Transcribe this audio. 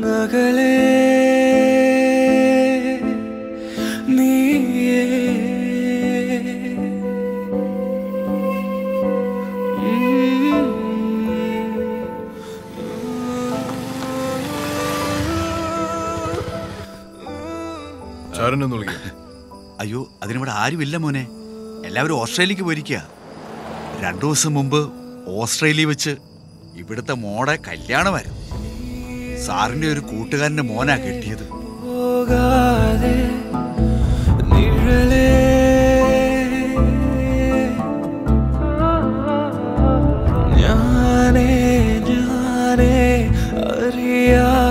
അങ്ങകലെ നീയേ ചാരനൊന്ന് വിളിക്കാം അയ്യോ അതിനിവിടെ ആരുമില്ല മോനെ എല്ലാവരും ഓസ്ട്രേലിയക്ക് പോയിരിക്കുക രണ്ടു ദിവസം മുമ്പ് ഓസ്ട്രേലിയ വെച്ച് ഇവിടുത്തെ മോടെ കല്യാണമായിരുന്നു സാറിന്റെ ഒരു കൂട്ടുകാരന്റെ മോനാ കെട്ടിയത് പോകാതെ നിഴലേ ഞാനേ ഞാനേ അറിയാ